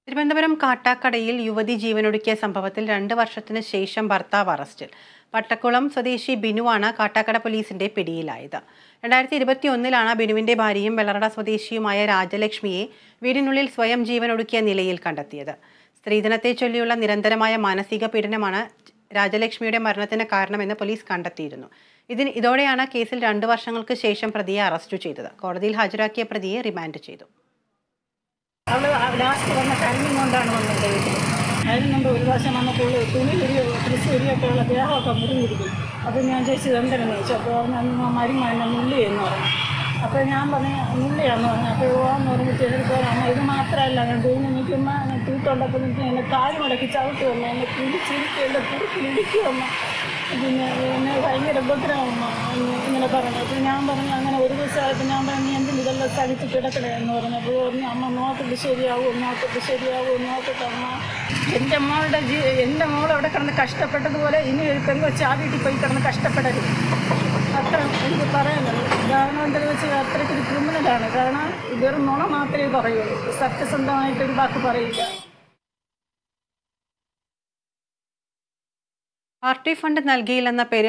തിരുവനന്തപുരം കാട്ടാക്കടയിൽ യുവതി ജീവനൊടുക്കിയ സംഭവത്തിൽ രണ്ട് വർഷത്തിന് ശേഷം ഭർത്താവ് അറസ്റ്റിൽ പട്ടക്കുളം സ്വദേശി ബിനുവാണ് കാട്ടാക്കട പോലീസിന്റെ പിടിയിലായത് രണ്ടായിരത്തി ഇരുപത്തി ഒന്നിലാണ് ബിനുവിന്റെ ഭാര്യയും വെള്ളറട സ്വദേശിയുമായ രാജലക്ഷ്മിയെ വീടിനുള്ളിൽ സ്വയം ജീവനൊടുക്കിയ നിലയിൽ കണ്ടെത്തിയത് സ്ത്രീധനത്തെ ചൊല്ലിയുള്ള നിരന്തരമായ മാനസിക പീഡനമാണ് രാജലക്ഷ്മിയുടെ മരണത്തിന് കാരണമെന്ന് പോലീസ് കണ്ടെത്തിയിരുന്നു ഇതിന് ഇതോടെയാണ് കേസിൽ രണ്ടു വർഷങ്ങൾക്ക് ശേഷം പ്രതിയെ അറസ്റ്റ് ചെയ്തത് കോടതിയിൽ ഹാജരാക്കിയ പ്രതിയെ റിമാൻഡ് ചെയ്തു അവള് ലാസ്റ്റ് വന്ന കരഞ്ഞും കൊണ്ടാണ് വന്നത് വീട്ടിൽ അതിന് മുമ്പ് ഒരു പ്രാവശ്യം വന്നപ്പോൾ തുണി ഉരിയോ ഡ്രസ്സ് ഉരിയൊക്കെ ഉള്ള ദേഹമൊക്കെ മുറിഞ്ഞിരിക്കും അപ്പോൾ ഞാൻ ചോദിച്ചത് എന്തിനെന്ന് ചോദിച്ചു അപ്പോൾ പറഞ്ഞു മരുമ എന്നെ നുള്ളി എന്ന് പറഞ്ഞു അപ്പോൾ ഞാൻ പറഞ്ഞു നുള്ളിയാന്ന് പറഞ്ഞു അപ്പോൾ ഓന്ന് പറഞ്ഞിട്ട് എനിക്ക് അമ്മ ഇത് മാത്രമല്ല ഞാൻ തൂങ്ങി നിൽക്കുമ്പോൾ തൂത്തുണ്ടപ്പോൾ നിൽക്കും എന്നെ കാല് മുടക്കി ചവിട്ടി വന്നു എന്നെ പിടിച്ചിരിക്കും എൻ്റെ കുറുക്കിലിടിക്കും അമ്മ പിന്നെ എന്നെ ഭയങ്കര ഉപദ്രവം ഇങ്ങനെ പറഞ്ഞു അപ്പോൾ ഞാൻ പറഞ്ഞു അങ്ങനെ ഒരു ദിവസമായപ്പോൾ ഞാൻ പറഞ്ഞു നീ എന്തിന് ഇതെല്ലാം സഹിച്ച് കിടക്കണേ എന്ന് പറഞ്ഞപ്പോൾ പറഞ്ഞു അമ്മ നോക്കിട്ട് ശരിയാവും നോക്കിട്ട് ശരിയാവും നോക്കിട്ട് അമ്മ എൻ്റെ മോളുടെ ജീ എൻ്റെ മോൾ അവിടെ കിടന്ന് കഷ്ടപ്പെട്ടതുപോലെ ഇനി ഒരു പെങ്കൊച്ച് ആ വീട്ടിൽ പോയി കിടന്ന് കഷ്ടപ്പെടരുത് അത്ര എനിക്ക് പറയാനുള്ളൂ കാരണം എന്താണെന്ന് വെച്ചാൽ അത്രയ്ക്ക് ഒരു ക്രിമിനലാണ് കാരണം വെറും നുണ മാത്രമേ പറയുള്ളൂ സത്യസന്ധമായിട്ടൊരു വാക്ക് പറയില്ല പാർട്ടി ഫണ്ട് നൽകിയില്ലെന്ന പേരിൽ